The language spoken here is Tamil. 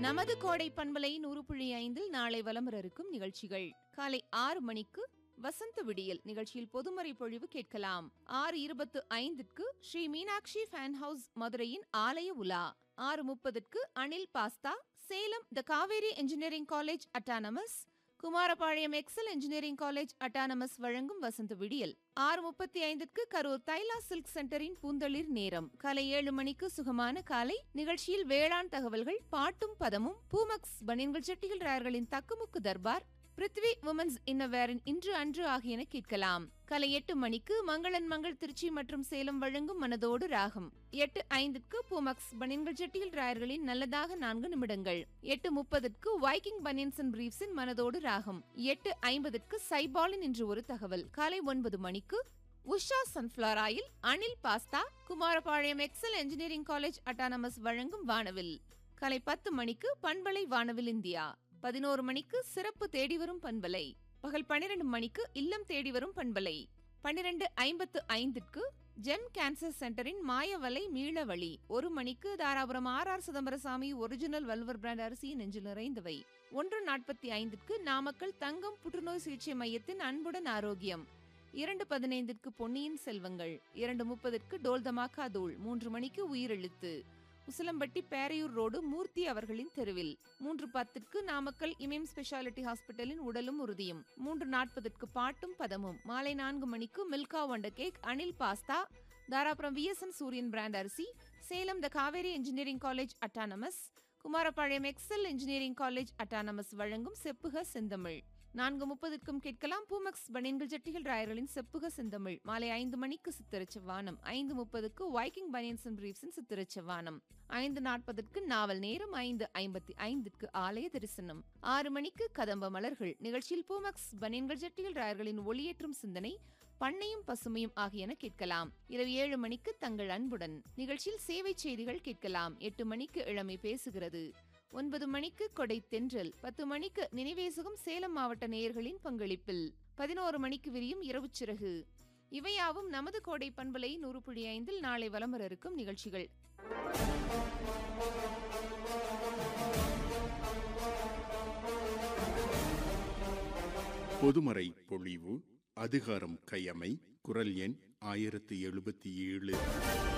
நமது கோடை பண்பலை நூறு புள்ளி ஐந்தில் நாளை வலம் வர இருக்கும் நிகழ்ச்சிகள் காலை ஆறு மணிக்கு வசந்த விடியல் நிகழ்ச்சியில் பொதுமறை பொழிவு கேட்கலாம் ஆறு இருபத்து ஐந்திற்கு ஸ்ரீ மீனாட்சி ஃபேன் ஹவுஸ் மதுரையின் ஆலய உலா ஆறு முப்பதுக்கு Anil pasta Salem the Kaveri engineering college autonomous Kumarapalayam Excel engineering college autonomous வழங்கும் வசந்த விடியல் ஆறு முப்பத்தி ஐந்திற்கு கரூர் தைலா சில்க் சென்டரின் பூந்தளிர் நேரம் காலை ஏழு மணிக்கு சுகமான காலை நிகழ்ச்சியில் வேளாண் தகவல்கள் பாட்டும் பதமும் பூமக்ஸ் பனியன்கள் செட்டிகள் ராயர்களின் தக்குமுக்கு தர்பார் பிருத்வி உமன்ஸ் இன்னவேரின் இன்று அன்று ஆகியன கேட்கலாம் காலை எட்டு மணிக்கு மங்களன் மங்கள் திருச்சி மற்றும் சேலம் வழங்கும் மனதோடு ராகம் எட்டு ஐந்துக்கு பூமக்ஸ் பனியன்கள் செட்டியில் ராயர்களின் நல்லதாக நான்கு நிமிடங்கள் எட்டு முப்பதுக்கு வைக்கிங் பனியன்ஸ் அண்ட் பிரீப்ஸின் மனதோடு ராகம் எட்டு ஐம்பதுக்கு சைபாலின் இன்று ஒரு தகவல் காலை ஒன்பது மணிக்கு Usha sunflower oil Anil pasta Kumarapalayam Excel engineering college autonomous வழங்கும் வானவில் காலை பத்து மணிக்கு பண்பலை வானவில் இந்தியா பதினோரு மணிக்கு சிறப்பு தேடி வரும் பண்பலை பகல் பன்னிரண்டு மணிக்கு இல்லம் தேடி வரும் பண்பலை பன்னிரண்டு ஐம்பத்து ஐந்திற்கு ஜெம் கேன்சர் சென்டரின் மாயவலை மீளவழி ஒரு மணிக்கு Dharapuram R R Chidambarasamy original வல்வர் பிராண்ட் அரிசி நெஞ்சில் நிறைந்தவை ஒன்று நாற்பத்தி ஐந்திற்கு நாமக்கல் தங்கம் புற்றுநோய் சிகிச்சை மையத்தின் அன்புடன் ஆரோக்கியம் இரண்டு பதினைந்திற்கு பொன்னியின் செல்வங்கள் இரண்டு முப்பதற்கு டோல் தமாக்கா தூள் மூன்று மணிக்கு உயிரெழுத்து உசிலம்பட்டி பேரையூர் ரோடு மூர்த்தி அவர்களின் தெருவில் மூன்று பத்துக்கு நாமக்கல் இமயம் ஸ்பெஷாலிட்டி ஹாஸ்பிட்டலின் உடலும் உறுதியும் மூன்று நாற்பதுக்கு பாட்டும் பதமும் மாலை நான்கு மணிக்கு மில்கா வண்ட cake Anil pasta Dharapuram VSN Suriyan brand அரிசி Salem the Kaveri engineering college autonomous Kumarapalayam Excel engineering college autonomous வழங்கும் செப்புக செந்தமிழ் நான்கு முப்பதுக்கும் கேட்கலாம் பூமக்ஸ் பனியன்கள் ஜட்டிகள் ராயர்களின் செப்புக செந்தமிழ் மாலை ஐந்து மணிக்கு சித்திரச்ச வானம் ஐந்து முப்பதுக்கு வைக்கிங் பனியன்ஸ் அண்ட் பிரீப்ஸின் சித்திரச்ச வானம் ஐந்து நாற்பதற்கு நாவல் நேரம் ஐந்து ஐம்பத்தி ஐந்துக்கு ஆலய தரிசனம் ஆறு மணிக்கு கதம்ப மலர்கள் நிகழ்ச்சியில் பூமக்ஸ் பனியன்கள் ஜட்டிகள் ராயர்களின் ஒளியேற்றும் சிந்தனை பண்ணையும் பசுமையும் ஆகியன கேட்கலாம் இரவு ஏழு மணிக்கு தங்கள் அன்புடன் நிகழ்ச்சியில் சேவை செய்திகள் கேட்கலாம் எட்டு மணிக்கு இளமை பேசுகிறது ஒன்பது மணிக்கு கொடை தென்றல் பத்து மணிக்கு நினைவேசுகம் சேலம் மாவட்ட நேயர்களின் பங்களிப்பில் பதினோரு மணிக்கு விரியும் இரவு சிறகு இவையாவும் நமது கோடை பண்பலை நூறு புள்ளி ஐந்தில் நாளை வலம் வர இருக்கும் நிகழ்ச்சிகள் பொதுமறை பொழிவு அதிகாரம் கையமை குரல் எண் ஆயிரத்து எழுபத்தி ஏழு